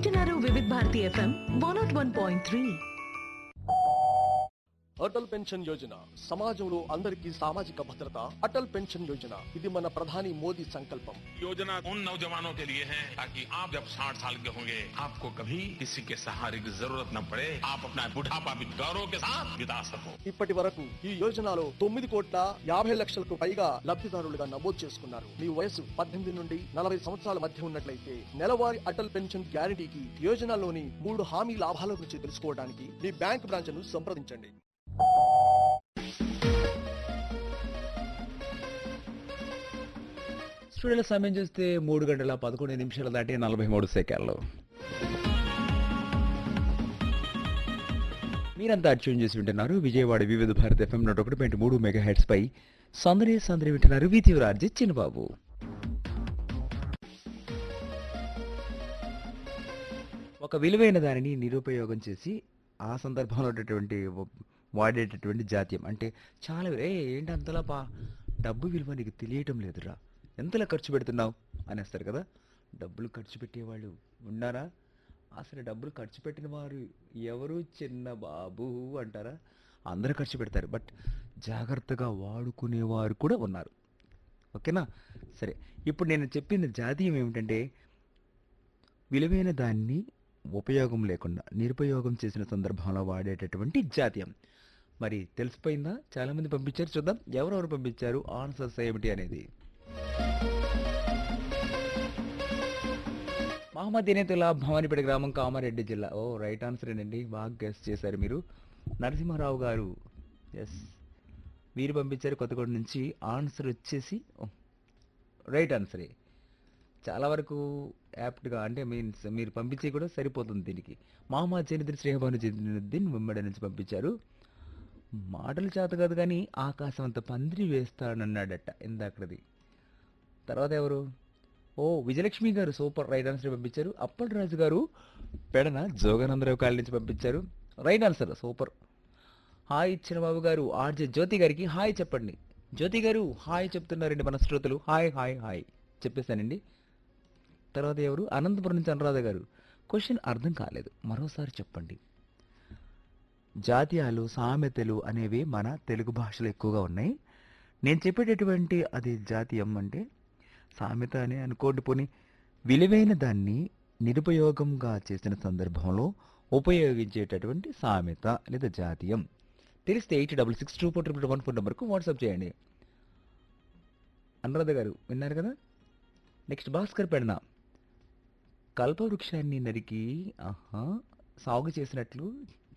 వింటున్నారు Vividh Bharati FM one naught one point three Atal pension Yojana సమాజంలో అందరికీ సామాజిక భద్రత అటల్ పెన్షన్ యోజన ఇది మన ప్రధాని మోదీ సంకల్పం योजना उन नौजवानों के लिए है ताकि आप जब 60 साल के होंगे आपको कभी किसी के सहारे की जरूरत न पड़े आप अपना बुढ़ापा भी गौरव के साथ बिता सको ఇప్పటి వరకు ఈ యోజనలో తొమ్మిది కోట్ల యాభై లక్షలకు పైగా లబ్ధిదారులుగా నమోదు చేసుకున్నారు మీ వయసు పద్దెనిమిది నుండి నలభై సంవత్సరాల మధ్య ఉన్నట్లయితే నెలవారీ అటల్ పెన్షన్ గ్యారంటీకి యోజనలోని మూడు హామీ లాభాల గురించి తెలుసుకోవడానికి మీ బ్యాంక్ బ్రాంచ్ ను సంప్రదించండి స్టూడియోలో సమయం చూస్తే మూడు గంటల పదకొండు నిమిషాలు దాటి నలభై మూడు సెకండ్లు మీరంతా అర్చన చేసి వింటున్నారు విజయవాడ వివిధ భారత ఎఫ్ఎం నూట ఒకటి పాయింట్ మూడు మెగా హెడ్స్ పై సందడి సందడి వింటున్నారు వీతివరార్జీ చిన్నబాబు ఒక విలువైన దానిని నిరుపయోగం చేసి ఆ సందర్భంలో ఉన్నటువంటి వాడేటటువంటి జాత్యం అంటే చాలా ఏ ఏంటి అంతలా పా డబ్బు విలువ నీకు తెలియటం లేదురా ఎంతలా ఖర్చు పెడుతున్నావు అనేస్తారు కదా డబ్బులు ఖర్చు పెట్టేవాళ్ళు ఉన్నారా అసలు డబ్బులు ఖర్చు పెట్టిన వారు ఎవరు చిన్న బాబు అంటారా అందరూ ఖర్చు పెడతారు బట్ జాగ్రత్తగా వాడుకునేవారు కూడా ఉన్నారు ఓకేనా సరే ఇప్పుడు నేను చెప్పిన జాతీయం ఏమిటంటే విలువైన దాన్ని ఉపయోగం లేకుండా నిరుపయోగం చేసిన సందర్భంలో వాడేటటువంటి జాతీయం మరి తెలిసిపోయిందా చాలామంది పంపించారు చూద్దాం ఎవరెవరు పంపించారు ఆన్సర్స్ ఏమిటి అనేది మహమ్మద్ దినేతుల్లా భవానీపేట గ్రామం కామారెడ్డి జిల్లా ఓ రైట్ ఆన్సర్ అండి బాగా గెస్ట్ చేశారు మీరు నరసింహారావు గారు ఎస్ మీరు పంపించారు కొత్తగూడ నుంచి ఆన్సర్ వచ్చేసి రైట్ ఆన్సరే చాలా వరకు యాప్ట్గా అంటే మీన్స్ మీరు పంపించి కూడా సరిపోతుంది దీనికి మహమ్మద్ జనిదిన్ శ్రీహబాను జనిదిన్ ముమ్మడి నుంచి పంపించారు మాటలు చేత కాదు కానీ ఆకాశం అంత పందిరి వేస్తాడన్నాడట ఇందాకది తర్వాత ఎవరు ఓ విజయలక్ష్మి గారు సూపర్ రైట్ ఆన్సర్ పంపించారు అప్పటి రాజు గారు పెడన జోగానందరావు కాళ్ళ నుంచి పంపించారు రైట్ ఆన్సర్ సూపర్ హాయ్ ఇచ్చిన బాబు గారు ఆర్జే జ్యోతి గారికి హాయ్ చెప్పండి జ్యోతి గారు హాయ్ చెప్తున్నారండి మన శ్రోతలు హాయ్ హాయ్ హాయ్ చెప్పేశానండి తర్వాత ఎవరు అనంతపురం నుంచి అనురాధ గారు క్వశ్చన్ అర్థం కాలేదు మరోసారి చెప్పండి జాతీయాలు సామెతలు అనేవి మన తెలుగు భాషలో ఎక్కువగా ఉన్నాయి నేను చెప్పేటటువంటి అది జాతీయం అంటే సామెత అని అనుకోండి పోని విలువైన దాన్ని నిరుపయోగంగా చేసిన సందర్భంలో ఉపయోగించేటటువంటి సామెత లేదా జాతీయం తెలిస్తే eight double six two four triple one four నెంబర్కు వాట్సాప్ చేయండి అనురాధ గారు విన్నారు కదా నెక్స్ట్ భాస్కర్ పెడన కల్పవృక్షాన్ని నరికి ఆహా సాగు చేసినట్లు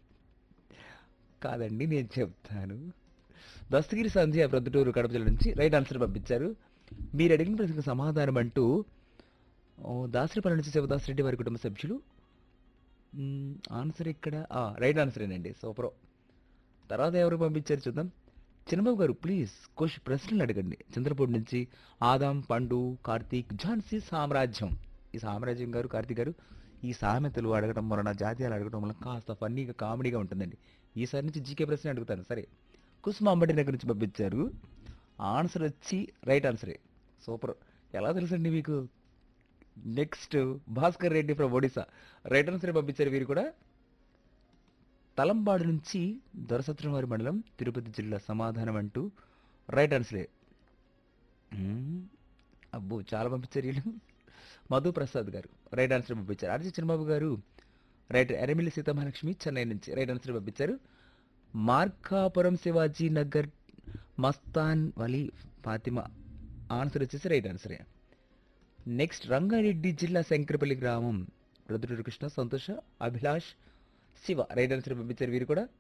కాదండి నేను చెప్తాను దస్తగిరి సంధ్య ప్రొద్దుటూరు కడప జిల్లా నుంచి రైట్ ఆన్సర్ పంపించారు మీరు అడిగిన ప్రశ్నకు సమాధానం అంటూ ఓ, దాసరిపల్లి నుంచి శివదాస్ రెడ్డి వారి కుటుంబ సభ్యులు మ్, ఆన్సర్ ఇక్కడ ఆ, రైట్ ఆన్సరేనండి సూపర్ తర్వాత ఎవరు పంపించారు చూద్దాం చిన్నబాబు గారు ప్లీజ్ క్వశ్చన్ ప్రశ్నలు అడగండి చంద్రపూడి నుంచి ఆదాం పండు కార్తీక్ ఝాన్సీ సామ్రాజ్యం ఈ సామ్రాజ్యం గారు కార్తీక్ గారు ఈ సామెతలు అడగడం వలన జాతీయాలు అడగడం వలన కాస్త ఫన్నీగా కామెడీగా ఉంటుందండి ఈసారి నుంచి జీకే ప్రశ్న అడుగుతాను సరే కుసుమ అంబటి నగర్ నుంచి పంపించారు ఆన్సర్ వచ్చి రైట్ ఆన్సరే సూపర్ ఎలా తెలుసండి మీకు next Bhaskar Reddy from Odisha right answer పంపించారు వీరు కూడా తలంబాడు నుంచి దొరసత్రంవారి మండలం తిరుపతి జిల్లా సమాధానం అంటూ రైట్ ఆన్సరే మ్మ్. అబ్బో చాలా పంపించారు వీళ్ళు మధు ప్రసాద్ గారు రైట్ ఆన్సర్ పంపించారు ఆర్జీ చిన్నబాబు గారు రైట్ ఎరమిల్లి సీతామహాలక్ష్మి చెన్నై నుంచి రైట్ ఆన్సర్ పంపించారు మార్కాపురం శివాజీ నగర్ మస్తాన్ వలి ఫాతిమా ఆన్సర్ వచ్చేసి రైట్ ఆన్సరే నెక్స్ట్ రంగారెడ్డి జిల్లా శంకరపల్లి గ్రామం రుద్రుడు కృష్ణ సంతోష అభిలాష్ శివ రైట్ ఆన్సర్ పంపించారు వీరు కూడా